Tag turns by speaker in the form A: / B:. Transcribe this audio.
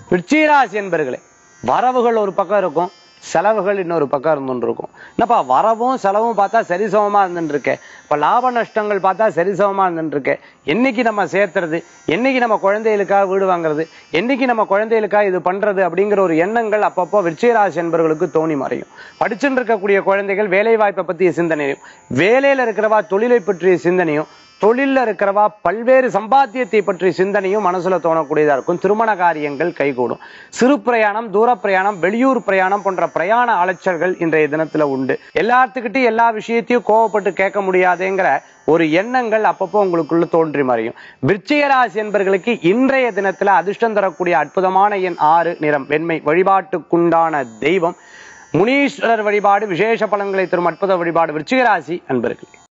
A: விருச்சிகராசி என்பர்களே வரவுகள் ஒரு பக்கம் இருக்கும் செலவுகள் இன்னொரு பக்கம் இருந்துட்டு இருக்கும் என்னப்பா வரவும் செலவும் பார்த்தா சரிசமமா இருந்துட்டு இருக்கேன் இப்ப லாப நஷ்டங்கள் பார்த்தா சரிசமமா இருந்துட்டு இருக்கேன் என்னைக்கு நம்ம சேர்த்துறது என்னைக்கு நம்ம குழந்தைகளுக்காக வீடு வாங்குறது என்னைக்கு நம்ம குழந்தைகளுக்காக இது பண்றது அப்படிங்கிற ஒரு எண்ணங்கள் அப்பப்போ விருச்சிகராசி என்பவர்களுக்கு தோணி மறையும் படிச்சுட்டு இருக்கக்கூடிய குழந்தைகள் வேலை வாய்ப்பை பற்றிய சிந்தனையும் வேலையில இருக்கிறவா தொழிலை பற்றிய சிந்தனையும் தொழில்ல இருக்கிறவா பல்வேறு சம்பாத்தியத்தை பற்றிய சிந்தனையும் மனசுல தோணக்கூடியதா இருக்கும் திருமண காரியங்கள் கைகூடும் சிறு பிரயாணம் தூர பிரயாணம் வெளியூர் பிரயாணம் போன்ற பிரயாண அலைச்சல்கள் இன்றைய தினத்துல உண்டு எல்லாத்துக்கிட்டையும் எல்லா விஷயத்தையும் கோவப்பட்டு கேட்க முடியாதுங்கிற ஒரு எண்ணங்கள் அப்பப்போ உங்களுக்குள்ள தோன்றி மறையும் விருச்சிகராசி என்பர்களுக்கு இன்றைய தினத்துல அதிர்ஷ்டம் தரக்கூடிய அற்புதமான எண் ஆறு நிறம் வெண்மை வழிபாட்டுக்குண்டான தெய்வம் முனீஸ்வரர் வழிபாடு விசேஷ பலன்களை தரும் அற்புத வழிபாடு விருச்சிகராசி அன்பர்களே